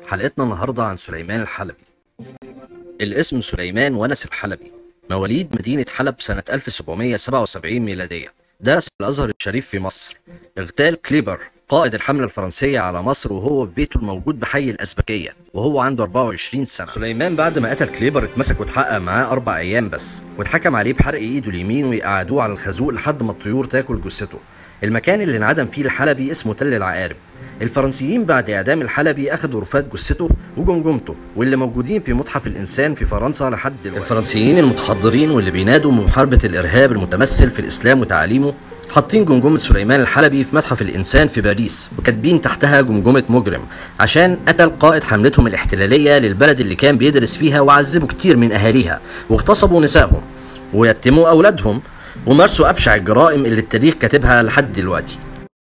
حلقتنا النهاردة عن سليمان الحلبي الاسم سليمان ونس الحلبي مواليد مدينة حلب سنة 1777 ميلادية درس في الأزهر الشريف في مصر اغتال كليبر قائد الحملة الفرنسية على مصر وهو في بيته الموجود بحي الأزبكية وهو عنده 24 سنة سليمان بعد ما قتل كليبر اتمسك واتحقق معاه أربع أيام بس واتحكم عليه بحرق إيده اليمين ويقعدوه على الخازوق لحد ما الطيور تاكل جثته المكان اللي انعدم فيه الحلبي اسمه تل العقارب الفرنسيين بعد اعدام الحلبي اخذوا رفات جثته وجمجمته واللي موجودين في متحف الانسان في فرنسا لحد دلوقتي الفرنسيين المتحضرين واللي بينادوا بمحاربه الارهاب المتمثل في الاسلام وتعاليمه حاطين جمجمة سليمان الحلبي في متحف الإنسان في باريس وكاتبين تحتها جمجمة مجرم عشان قتل قائد حملتهم الاحتلالية للبلد اللي كان بيدرس فيها وعذبوا كتير من أهاليها واغتصبوا نسائهم ويتموا أولادهم ومارسوا أبشع الجرائم اللي التاريخ كاتبها لحد دلوقتي